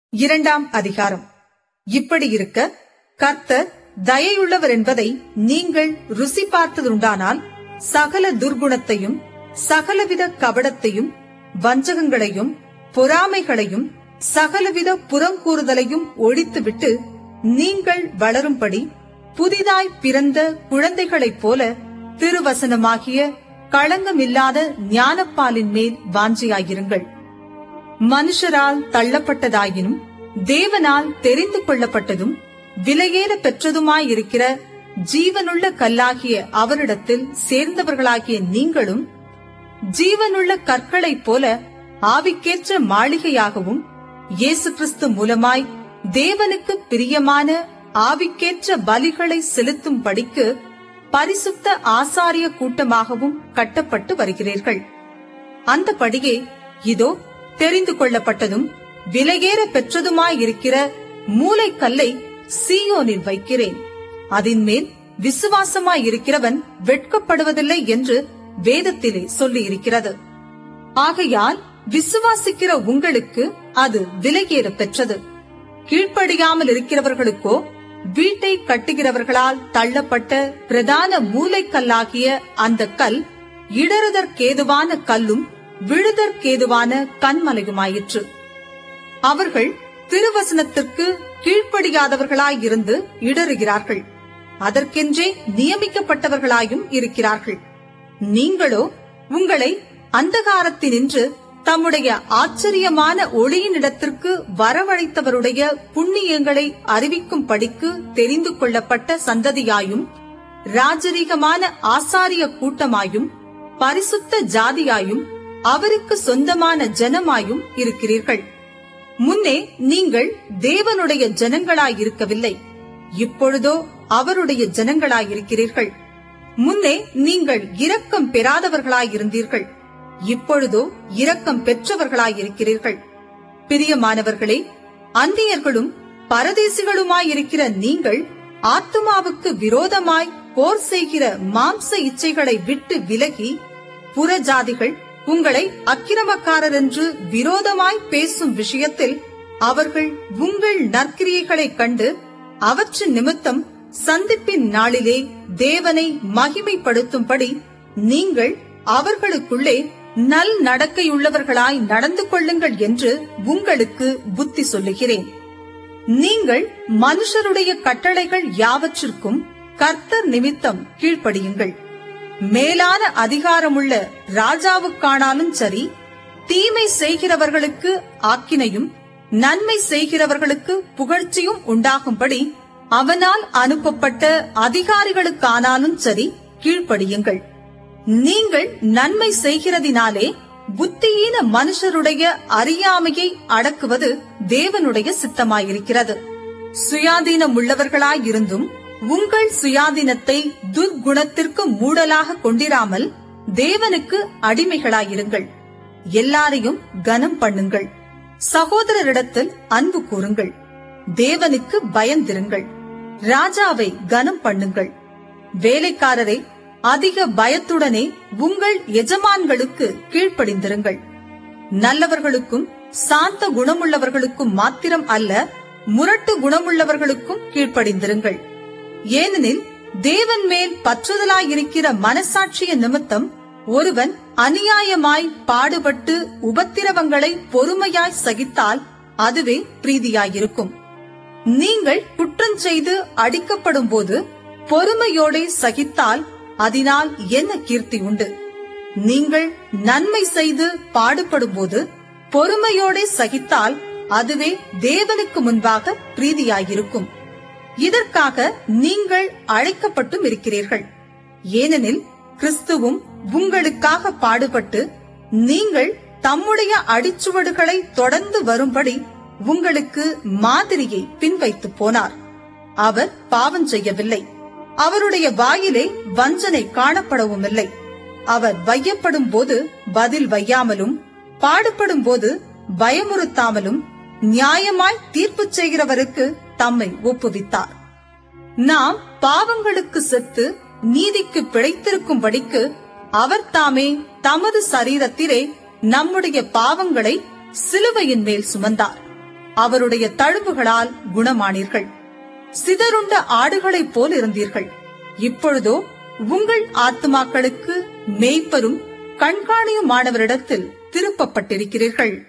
இரண்டாம் அதிகாரம் இப்படி இருக்க கர்த்தர் தயையுள்ளவர் என்பதை நீங்கள் ருசி பார்த்ததுண்டானால் சகல துர்குணத்தையும் சகலவித கபடத்தையும் வஞ்சகங்களையும் பொறாமைகளையும் சகலவித புறங்கூறுதலையும் ஒழித்துவிட்டு நீங்கள் வளரும்படி புதிதாய் பிறந்த குழந்தைகளைப் போல திருவசனமாகிய களங்கமில்லாத ஞானப்பாலின் மேல் வாஞ்சியாயிருங்கள் மனுஷரால் தள்ளப்பட்டதாயினும் தேவனால் தெரிந்து கொள்ளப்பட்டதும் விலையேற பெற்றதுமாயிருக்கிற ஜீவனுள்ள கல்லாகிய அவரிடத்தில் சேர்ந்தவர்களாகிய நீங்களும் ஜீவனுள்ள கற்களைப் போல ஆவிக்கேற்ற மாளிகையாகவும் இயேசு கிறிஸ்து மூலமாய் தேவனுக்கு பிரியமான ஆவிக்கேற்ற பலிகளை செலுத்தும் படிக்கு பரிசுத்த ஆசாரிய கூட்டமாகவும் கட்டப்பட்டு வருகிறீர்கள் அந்தபடியே இதோ தெரிந்து கொள்ளப்பட்டதும் விலையேற பெற்றதுமாயிருக்கிற மூளைக்கல்லை சீயோனில் வைக்கிறேன் அதின் மேல் விசுவாசமாயிருக்கிறவன் வெட்கப்படுவதில்லை என்று வேதத்திலே சொல்லியிருக்கிறது ஆகையால் விசுவாசிக்கிற உங்களுக்கு அது விலையேற பெற்றது கீழ்ப்படியாமல் இருக்கிறவர்களுக்கோ வீட்டை கட்டுகிறவர்களால் தள்ளப்பட்ட பிரதான மூளைக்கல்லாகிய அந்த கல் இடறுதற்கேதுவான கல்லும் விழுதற்கேதுவான கண்மலையுமாயிற்று அவர்கள் திருவசனத்திற்கு கீழ்ப்படியாதவர்களாயிருந்து இடறுகிறார்கள் அதற்கென்றே நியமிக்கப்பட்டவர்களாயும் இருக்கிறார்கள் நீங்களோ உங்களை அந்தகாரத்தினின்று தம்முடைய ஆச்சரியமான ஒளியினிடத்திற்கு வரவழைத்தவருடைய புண்ணியங்களை அறிவிக்கும் படிக்கு தெரிந்து கொள்ளப்பட்ட சந்ததியாயும் ராஜரீகமான ஆசாரிய கூட்டமாயும் பரிசுத்த ஜாதியாயும் அவருக்கு சொந்தமான ஜனமாயும் இருக்கிறீர்கள் முன்னே நீங்கள் தேவனுடைய ஜனங்களாயிருக்கவில்லை இப்பொழுதோ அவருடைய ஜனங்களாயிருக்கிறீர்கள் முன்னே நீங்கள் இரக்கம் பெறாதவர்களாயிருந்தீர்கள் இப்பொழுதோ இரக்கம் பெற்றவர்களாயிருக்கிறீர்கள் பிரியமானவர்களே அந்நியர்களும் பரதேசிகளுமாயிருக்கிற நீங்கள் ஆத்துமாவுக்கு விரோதமாய் போர் செய்கிற மாம்ச இச்சைகளை விட்டு விலகி புறஜாதிகள் உங்களை அக்கிரமக்காரர் என்று விரோதமாய் பேசும் விஷயத்தில் அவர்கள் உங்கள் நற்கிரியைகளைக் கண்டு அவற்றின் நிமித்தம் சந்திப்பின் நாளிலே தேவனை மகிமைப்படுத்தும்படி நீங்கள் அவர்களுக்குள்ளே நல் நடக்கையுள்ளவர்களாய் நடந்து கொள்ளுங்கள் என்று உங்களுக்கு புத்தி சொல்லுகிறேன் நீங்கள் மனுஷருடைய கட்டளைகள் யாவற்றிற்கும் கர்த்தர் நிமித்தம் கீழ்ப்படியுங்கள் மேலான அதிகாரமுள்ள ராஜாவுக்கானாலும் சரி தீமை செய்கிறவர்களுக்கு ஆக்கினையும் நன்மை செய்கிறவர்களுக்கு புகழ்ச்சியும் உண்டாகும்படி அவனால் அனுப்பப்பட்ட அதிகாரிகளுக்கானாலும் சரி கீழ்ப்படியுங்கள் நீங்கள் நன்மை செய்கிறதினாலே புத்தியீன மனுஷருடைய அறியாமையை அடக்குவது தேவனுடைய சித்தமாயிருக்கிறது சுயாதீனம் உள்ளவர்களாயிருந்தும் உங்கள் சுயாதீனத்தை துர்குணத்திற்கு மூடலாக கொண்டிராமல் தேவனுக்கு அடிமைகளாயிருங்கள் எல்லாரையும் கனம் பண்ணுங்கள் சகோதரரிடத்தில் அன்பு கூறுங்கள் தேவனுக்கு பயந்திருங்கள் ராஜாவை கனம் பண்ணுங்கள் வேலைக்காரரை அதிக பயத்துடனே உங்கள் எஜமான்களுக்கு கீழ்ப்படிந்திருங்கள் நல்லவர்களுக்கும் சாந்த குணமுள்ளவர்களுக்கும் மாத்திரம் அல்ல முரட்டு குணமுள்ளவர்களுக்கும் கீழ்ப்படிந்திருங்கள் ஏனெனில் தேவன் மேல் பற்றுதலாயிருக்கிற மனசாட்சிய நிமித்தம் ஒருவன் அநியாயமாய் பாடுபட்டு உபத்திரவங்களை பொறுமையாய் சகித்தால் அதுவே பிரீதியாயிருக்கும் நீங்கள் குற்றம் செய்து அடிக்கப்படும் போது பொறுமையோடே சகித்தால் அதனால் என்ன கீர்த்தி உண்டு நீங்கள் நன்மை செய்து பாடுபடும் போது பொறுமையோடே சகித்தால் அதுவே தேவனுக்கு முன்பாக பிரீதியாயிருக்கும் இதற்காக நீங்கள் அழைக்கப்பட்டும் இருக்கிறீர்கள் ஏனெனில் கிறிஸ்துவும் உங்களுக்காக பாடுபட்டு நீங்கள் தம்முடைய அடிச்சுவடுகளை தொடர்ந்து வரும்படி உங்களுக்கு மாதிரியை பின்வைத்து போனார் அவர் பாவம் செய்யவில்லை அவருடைய வாயிலே வஞ்சனை காணப்படவும் இல்லை அவர் வையப்படும் போது பதில் வையாமலும் பாடுபடும் போது பயமுறுத்தாமலும் நியாயமாய் தீர்ப்பு செய்கிறவருக்கு தம்மை ஒப்புவித்தார் நாம் பாவங்களுக்கு செத்து நீதிக்கு பிழைத்திருக்கும்படிக்கு அவர் தாமே தமது சரீரத்திலே நம்முடைய பாவங்களை சிலுவையின் மேல் சுமந்தார் அவருடைய தழும்புகளால் குணமானீர்கள் சிதறுண்ட ஆடுகளைப் போல் இருந்தீர்கள் இப்பொழுதோ உங்கள் ஆத்துமாக்களுக்கு மேய்ப்பரும் கண்காணியுமானவரிடத்தில் திருப்பப்பட்டிருக்கிறீர்கள்